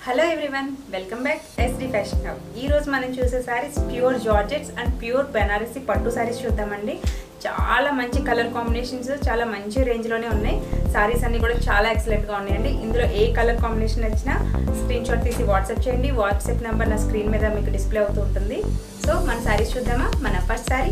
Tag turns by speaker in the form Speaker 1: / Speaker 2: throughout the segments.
Speaker 1: hello everyone welcome back SD fashion hub ఈ రోజు మనం చూసే sarees pure georgettes and pure Banarasi పట్టు సారీస్ చూద్దామండి చాలా మంచి కలర్ కాంబినేషన్స్ చాలా మంచి రేంజ్లోనే ఉన్నాయి సారీస్ అన్ని కూడా చాలా ఎక్సలెంట్గా ఉన్నాయండి ఇందులో ఏ కలర్ కాంబినేషన్ వచ్చినా స్క్రీన్ షాట్ తీసి వాట్సాప్ చేయండి వాట్సాప్ నెంబర్ నా స్క్రీన్ మీద మీకు డిస్ప్లే అవుతూ ఉంటుంది సో మన సారీస్ చూద్దామా మన ఫస్ట్ సారీ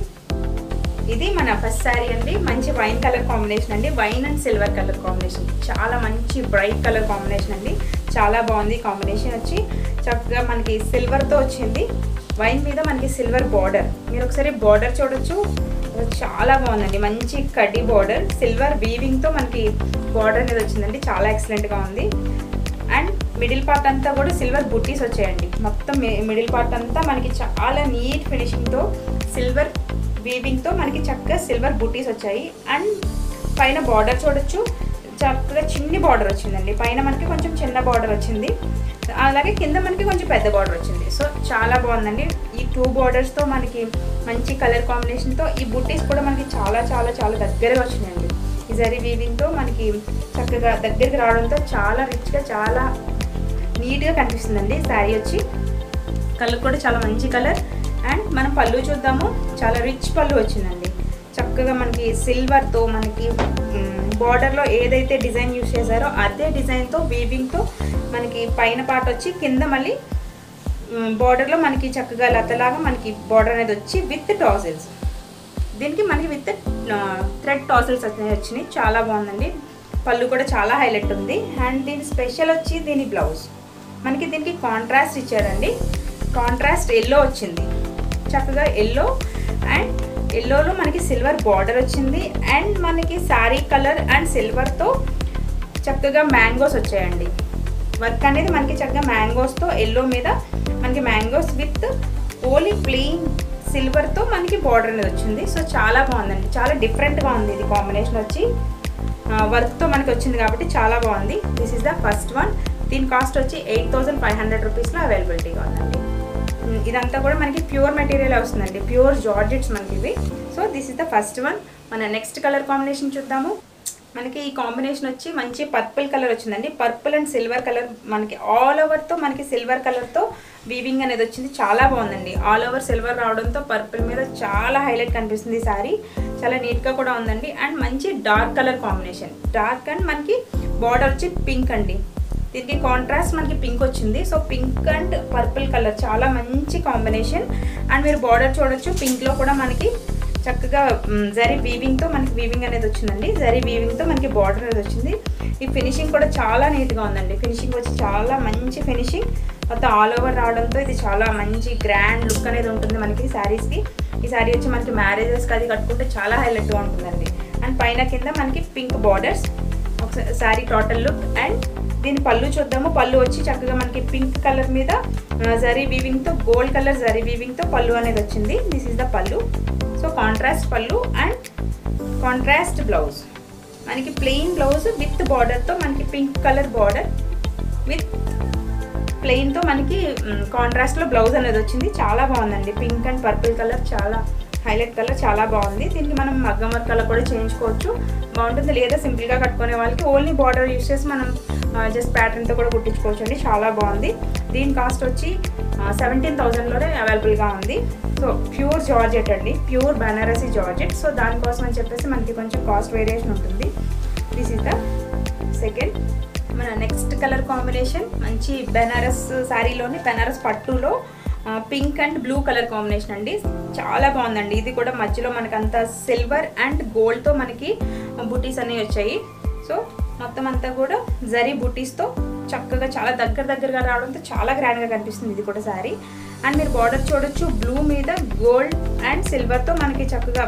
Speaker 1: ఇది మన ఫస్ట్ శారీ అండి మంచి వైన్ కలర్ కాంబినేషన్ అండి wine and silver colour combination చాలా మంచి బ్రైట్ కలర్ కాంబినేషన్ అండి చాలా బాగుంది కాంబినేషన్ వచ్చి చక్కగా మనకి సిల్వర్తో వచ్చింది వైన్ మీద మనకి సిల్వర్ బార్డర్ మీరు ఒకసారి బార్డర్ చూడొచ్చు చాలా బాగుందండి మంచి కడ్డీ బార్డర్ సిల్వర్ వీవింగ్తో మనకి బార్డర్ అనేది వచ్చిందండి చాలా ఎక్సలెంట్గా ఉంది అండ్ మిడిల్ పార్ట్ అంతా కూడా సిల్వర్ బుట్టీస్ వచ్చాయండి మొత్తం మిడిల్ పార్ట్ అంతా మనకి చాలా నీట్ ఫినిషింగ్తో సిల్వర్ వీవింగ్తో మనకి చక్కగా సిల్వర్ బుటీస్ వచ్చాయి అండ్ పైన బార్డర్ చూడొచ్చు చక్కగా చిన్ని బార్డర్ వచ్చిందండి పైన మనకి కొంచెం చిన్న బార్డర్ వచ్చింది అలాగే కింద మనకి కొంచెం పెద్ద బార్డర్ వచ్చింది సో చాలా బాగుందండి ఈ టూ బార్డర్స్తో మనకి మంచి కలర్ కాంబినేషన్తో ఈ బుటీస్ కూడా మనకి చాలా చాలా చాలా దగ్గరగా వచ్చినాయండి ఈ జరీ వీవింగ్తో మనకి చక్కగా దగ్గరికి రావడంతో చాలా రిచ్గా చాలా నీట్గా కనిపిస్తుందండి శారీ వచ్చి కలర్ కూడా చాలా మంచి కలర్ అండ్ మనం పళ్ళు చూద్దాము చాలా రిచ్ పళ్ళు వచ్చిందండి చక్కగా మనకి సిల్వర్తో మనకి బార్డర్లో ఏదైతే డిజైన్ యూస్ చేశారో అదే డిజైన్తో వీవింగ్తో మనకి పైన పార్ట్ వచ్చి కింద మళ్ళీ బార్డర్లో మనకి చక్కగా లతలాగా మనకి బార్డర్ అనేది వచ్చి విత్ టాజిల్స్ దీనికి మనకి విత్ థ్రెడ్ టాజిల్స్ అనేవి వచ్చినాయి చాలా బాగుందండి పళ్ళు కూడా చాలా హైలైట్ ఉంది అండ్ దీని స్పెషల్ వచ్చి దీని బ్లౌజ్ మనకి దీనికి కాంట్రాస్ట్ ఇచ్చారండి కాంట్రాస్ట్ ఎల్లో వచ్చింది చక్కగా ఎల్లో అండ్ ఎల్లోలో మనకి సిల్వర్ బార్డర్ వచ్చింది అండ్ మనకి శారీ కలర్ అండ్ సిల్వర్తో చక్కగా మ్యాంగోస్ వచ్చాయండి వర్క్ అనేది మనకి చక్కగా మ్యాంగోస్తో ఎల్లో మీద మనకి మ్యాంగోస్ విత్ ఓన్లీ ప్లెయిన్ సిల్వర్తో మనకి బార్డర్ అనేది వచ్చింది సో చాలా బాగుందండి చాలా డిఫరెంట్గా ఉంది ఇది కాంబినేషన్ వచ్చి వర్క్తో మనకి వచ్చింది కాబట్టి చాలా బాగుంది this is the first one దీని కాస్ట్ వచ్చి ఎయిట్ థౌజండ్ ఫైవ్ హండ్రెడ్ రూపీస్లో అవైలబిలిటీగా ఉందండి ఇదంతా కూడా మనకి ప్యూర్ మెటీరియల్ వస్తుందండి ప్యూర్ జార్జెట్స్ మనకి ఇవి so this is the first one మన నెక్స్ట్ కలర్ కాంబినేషన్ చూద్దాము మనకి ఈ కాంబినేషన్ వచ్చి మంచి పర్పుల్ కలర్ వచ్చిందండి పర్పుల్ అండ్ సిల్వర్ కలర్ మనకి ఆల్ ఓవర్తో మనకి సిల్వర్ కలర్తో వీవింగ్ అనేది వచ్చింది చాలా బాగుందండి ఆల్ ఓవర్ సిల్వర్ రావడంతో పర్పుల్ మీద చాలా హైలైట్ కనిపిస్తుంది ఈ సారీ చాలా నీట్గా కూడా ఉందండి అండ్ మంచి dark colour combination dark and మనకి బార్డర్ వచ్చి పింక్ అండి దీనికి కాంట్రాస్ట్ మనకి పింక్ వచ్చింది so pink and purple colour చాలా మంచి కాంబినేషన్ అండ్ మీరు బార్డర్ చూడొచ్చు పింక్లో కూడా మనకి చక్కగా జరీ వీవింగ్తో మనకి వీవింగ్ అనేది వచ్చిందండి జరీ వీవింగ్తో మనకి బార్డర్ అనేది వచ్చింది ఈ ఫినిషింగ్ కూడా చాలా నీట్గా ఉందండి ఫినిషింగ్ వచ్చి చాలా మంచి ఫినిషింగ్ మొత్తం ఆల్ ఓవర్ రావడంతో ఇది చాలా మంచి గ్రాండ్ లుక్ అనేది ఉంటుంది మనకి శారీస్కి ఈ శారీ వచ్చి మనకి మ్యారేజెస్కి అది కట్టుకుంటే చాలా హైలైట్గా ఉంటుందండి అండ్ పైన కింద మనకి పింక్ బార్డర్స్ ఒకసారి శారీ టోటల్ లుక్ అండ్ దీని పళ్ళు చూద్దాము పళ్ళు వచ్చి చక్కగా మనకి పింక్ కలర్ మీద జరీ వీవింగ్తో గోల్డ్ కలర్ జరీ వీవింగ్తో పళ్ళు అనేది వచ్చింది this is the pallu so contrast pallu and contrast blouse మనకి ప్లెయిన్ బ్లౌజ్ విత్ బార్డర్తో మనకి పింక్ కలర్ బార్డర్ విత్ ప్లెయిన్తో మనకి కాంట్రాస్ట్లో బ్లౌజ్ అనేది వచ్చింది చాలా బాగుందండి పింక్ అండ్ పర్పుల్ కలర్ చాలా హైలైట్ కలర్ చాలా బాగుంది దీనికి మనం మగ్గం వర్క్ కలర్ కూడా చేయించుకోవచ్చు బాగుంటుంది లేదా సింపుల్గా కట్టుకునే వాళ్ళకి ఓన్లీ బార్డర్ యూస్ చేసి మనం జస్ట్ ప్యాటర్న్తో కూడా కుట్టించుకోవచ్చు అండి చాలా బాగుంది దీని కాస్ట్ వచ్చి సెవెంటీన్ థౌజండ్లోనే అవైలబుల్గా ఉంది సో ప్యూర్ జార్జెట్ అండి ప్యూర్ బనారసీ జార్జెట్ సో దానికోసం అని చెప్పేసి మనకి కొంచెం కాస్ట్ వేరియేషన్ ఉంటుంది దిస్ ఇస్ ద సెకండ్ మన నెక్స్ట్ కలర్ కాంబినేషన్ మంచి బెనారస్ శారీలోని బెనారస్ పట్టులో pink and blue colour combination అండి చాలా బాగుందండి ఇది కూడా మధ్యలో మనకి అంతా సిల్వర్ అండ్ గోల్డ్తో మనకి బుటీస్ అనేవి వచ్చాయి సో మొత్తం అంతా కూడా జరీ బుటీస్తో చక్కగా చాలా దగ్గర దగ్గరగా రావడంతో చాలా గ్రాండ్గా కనిపిస్తుంది ఇది కూడా శారీ అండ్ మీరు బార్డర్ చూడొచ్చు బ్లూ మీద గోల్డ్ అండ్ సిల్వర్తో మనకి చక్కగా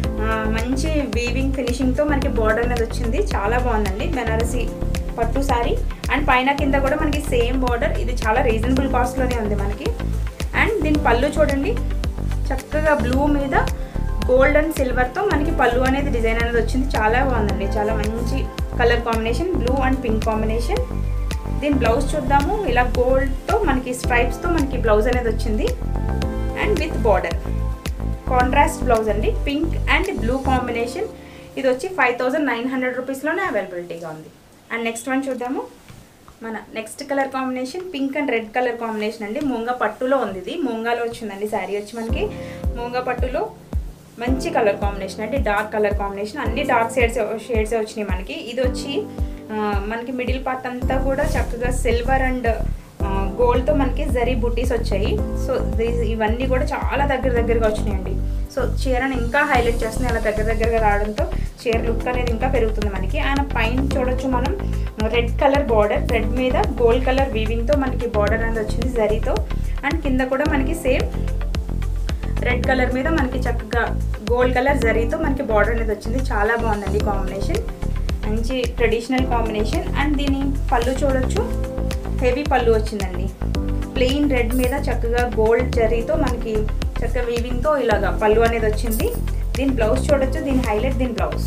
Speaker 1: మంచి వీవింగ్ ఫినిషింగ్తో మనకి బార్డర్ అనేది వచ్చింది చాలా బాగుందండి బెనారసీ పట్టు శారీ అండ్ పైన కింద కూడా మనకి సేమ్ బార్డర్ ఇది చాలా రీజనబుల్ కాస్ట్లోనే ఉంది మనకి అండ్ దీని పళ్ళు చూడండి చక్కగా బ్లూ మీద గోల్డ్ అండ్ సిల్వర్తో మనకి పళ్ళు అనేది డిజైన్ అనేది వచ్చింది చాలా బాగుందండి చాలా మంచి colour combination blue and pink combination దీని బ్లౌజ్ చూద్దాము ఇలా గోల్డ్తో మనకి స్ట్రైప్స్తో మనకి బ్లౌజ్ అనేది వచ్చింది and with border contrast blouse అండి పింక్ అండ్ బ్లూ కాంబినేషన్ ఇది వచ్చి ఫైవ్ థౌజండ్ నైన్ హండ్రెడ్ రూపీస్లోనే అవైలబిలిటీగా ఉంది అండ్ నెక్స్ట్ వన్ చూద్దాము మన next colour combination pink and red colour combination అండి మూంగా పట్టులో ఉంది ఇది మూంగాలో వచ్చిందండి శారీ వచ్చి మనకి మూంగా పట్టులో మంచి కలర్ కాంబినేషన్ అంటే డార్క్ కలర్ కాంబినేషన్ అన్ని డార్క్ షేడ్స్ షేడ్స్ వచ్చినాయి మనకి ఇది వచ్చి ఆ, మనకి మిడిల్ పార్ట్ అంతా కూడా చక్కగా సిల్వర్ అండ్ గోల్డ్తో మనకి జరీ బుటీస్ వచ్చాయి సో ది- ఇవన్నీ కూడా చాలా దగ్గర దగ్గరగా వచ్చినాయండి సో చీరను ఇంకా హైలైట్ చేస్తుంది అలా దగ్గర దగ్గరగా రావడంతో చీర లుక్ అనేది ఇంకా పెరుగుతుంది మనకి ఆయన పైన చూడొచ్చు మనం రెడ్ కలర్ బార్డర్ రెడ్ మీద గోల్డ్ కలర్ వీవింగ్తో మనకి బార్డర్ అనేది వచ్చింది జరీతో అండ్ కింద కూడా మనకి సేమ్ రెడ్ కలర్ మీద మనకి చక్కగా గోల్డ్ కలర్ జరీతో మనకి బార్డర్ అనేది వచ్చింది చాలా బాగుందండి కాంబినేషన్ మంచి ట్రెడిషనల్ కాంబినేషన్ అండ్ దీని పళ్ళు చూడొచ్చు హెవీ పళ్ళు వచ్చిందండి ప్లెయిన్ రెడ్ మీద చక్కగా గోల్డ్ జరీతో మనకి చక్కగా వీవింగ్తో ఇలాగా పళ్ళు అనేది వచ్చింది దీని బ్లౌజ్ చూడొచ్చు దీని హైలైట్ దీని బ్లౌజ్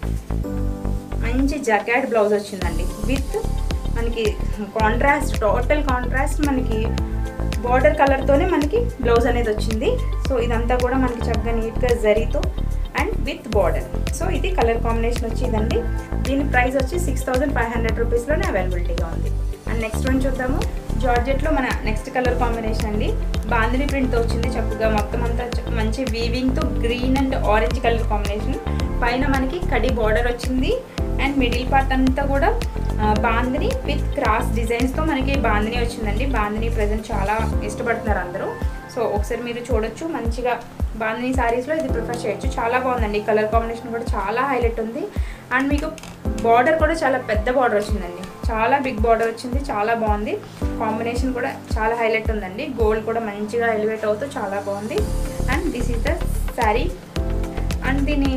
Speaker 1: మంచి జకాడ్ బ్లౌజ్ వచ్చిందండి విత్ మనకి కాంట్రాస్ట్ టోటల్ కాంట్రాస్ట్ మనకి బార్డర్ కలర్తోనే మనకి బ్లౌజ్ అనేది వచ్చింది సో ఇదంతా కూడా మనకి చక్కగా నీట్గా జరీతో అండ్ విత్ బార్డర్ సో ఇది కలర్ కాంబినేషన్ వచ్చిందండి దీని ప్రైస్ వచ్చి సిక్స్ థౌజండ్ ఫైవ్ హండ్రెడ్ రూపీస్లోనే అవైలబిలిటీగా ఉంది అండ్ నెక్స్ట్ వన్ చూద్దాము జార్జెట్లో మన నెక్స్ట్ కలర్ కాంబినేషన్ అండి బాందిని ప్రింట్తో వచ్చింది చక్కగా మొత్తం అంతా చ- మంచి వీవింగ్తో green and orange colour combination పైన మనకి కడి బార్డర్ వచ్చింది అండ్ మిడిల్ పార్ట్ అంతా కూడా ఆ, బాందిని విత్ క్రాస్ డిజైన్స్తో మనకి బాందిని వచ్చిందండి బాందిని ప్రజెంట్ చాలా ఇష్టపడుతున్నారు అందరూ సో ఒకసారి మీరు చూడొచ్చు మంచిగా బాందిని శారీస్లో ఇది ప్రిఫర్ చేయొచ్చు చాలా బాగుందండి కలర్ కాంబినేషన్ కూడా చాలా హైలైట్ ఉంది అండ్ మీకు బార్డర్ కూడా చాలా పెద్ద బార్డర్ వచ్చిందండి చాలా బిగ్ బార్డర్ వచ్చింది చాలా బాగుంది కాంబినేషన్ కూడా చాలా హైలైట్ ఉందండి గోల్డ్ కూడా మంచిగా ఎలివేట్ అవుతూ చాలా బాగుంది and this is the saree and దీని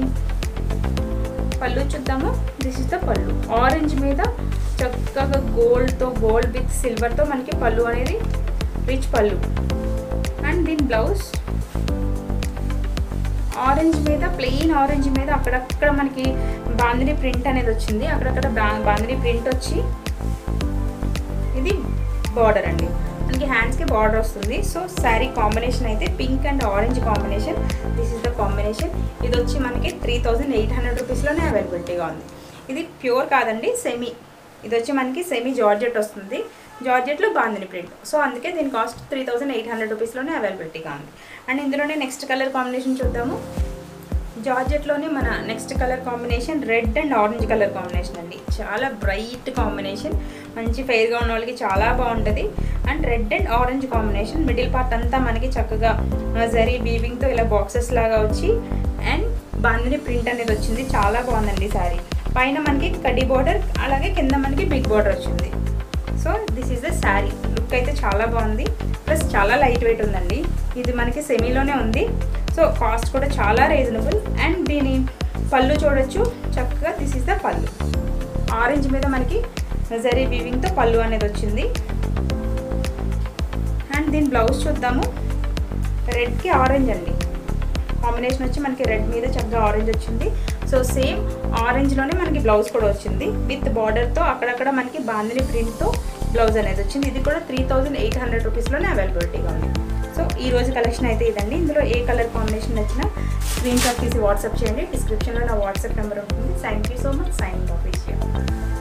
Speaker 1: పళ్ళు చూద్దాము this is the pallu orange మీద చక్కగా గోల్డ్తో గోల్డ్ విత్ సిల్వర్తో మనకి పళ్ళు అనేది రిచ్ పళ్ళు అండ్ దీని బ్లౌజ్ ఆరెంజ్ మీద ప్లెయిన్ ఆరెంజ్ మీద అక్కడక్కడ మనకి బాందిని ప్రింట్ అనేది వచ్చింది అక్కడక్కడ బా- బాందిని ప్రింట్ వచ్చి ఇది బార్డర్ అండి మనకి హ్యాండ్స్కి బార్డర్ వస్తుంది సో శారీ కాంబినేషన్ అయితే pink and orange combination this is the combination ఇది వచ్చి మనకి త్రీ థౌజండ్ ఎయిట్ హండ్రెడ్ రూపీస్లోనే అవైలబిలిటీగా ఉంది ఇది ప్యూర్ కాదండి సెమీ ఇది వచ్చి మనకి సెమీ జార్జెట్ వస్తుంది జార్జెట్లో బాందిని ప్రింట్ సో అందుకే దీని cost three thousand eight hundred రూపీస్లోనే అవైలబిలిటీగా ఉంది అండ్ ఇందులోనే నెక్స్ట్ కలర్ కాంబినేషన్ చూద్దాము జార్జెట్లోనే మన next colour combination red and orange colour combination అండి చాలా బ్రైట్ కాంబినేషన్ మంచి ఫెయిర్గా ఉన్న వాళ్ళకి చాలా బాగుంటుంది and red and orange combination middle part అంతా మనకి చక్కగా ఆ, జరీ వీవింగ్తో ఇలా బాక్సెస్ లాగా వచ్చి అండ్ బాందిని ప్రింట్ అనేది వచ్చింది చాలా బాగుందండి శారీ పైన మనకి కడ్డీ బార్డర్ అలాగే కింద మనకి బిగ్ బార్డర్ వచ్చింది so this is the saree look అయితే చాలా బాగుంది ప్లస్ చాలా లైట్ వెయిట్ ఉందండి ఇది మనకి సెమీలోనే ఉంది సో కాస్ట్ కూడా చాలా రీజనబుల్ అండ్ దీని పళ్ళు చూడొచ్చు చక్కగా this is the pallu orange మీద మనకి జరీ వీవింగ్తో పళ్ళు అనేది వచ్చింది అండ్ దీని బ్లౌజ్ చూద్దాము రెడ్కి ఆరెంజ్ అండి కాంబినేషన్ వచ్చి మనకి రెడ్ మీద చక్కగా ఆరెంజ్ వచ్చింది సో సేమ్ ఆరెంజ్లోనే మనకి బ్లౌజ్ కూడా వచ్చింది విత్ బార్డర్తో అక్కడక్కడ మనకి బాందిని ప్రింట్తో బ్లౌజ్ అనేది వచ్చింది ఇది కూడా త్రీ థౌజండ్ ఎయిట్ హండ్రెడ్ రూపీస్లోనే అవైలబిలిటీగా ఉంది సో ఈ రోజు కలెక్షన్ అయితే ఇదండి ఇందులో ఏ కలర్ కాంబినేషన్ నచ్చినా స్క్రీన్ షాట్ తీసి వాట్సాప్ చేయండి డిస్క్రిప్షన్లో నా వాట్సాప్ నెంబర్ ఉంటుంది thank you so much sign of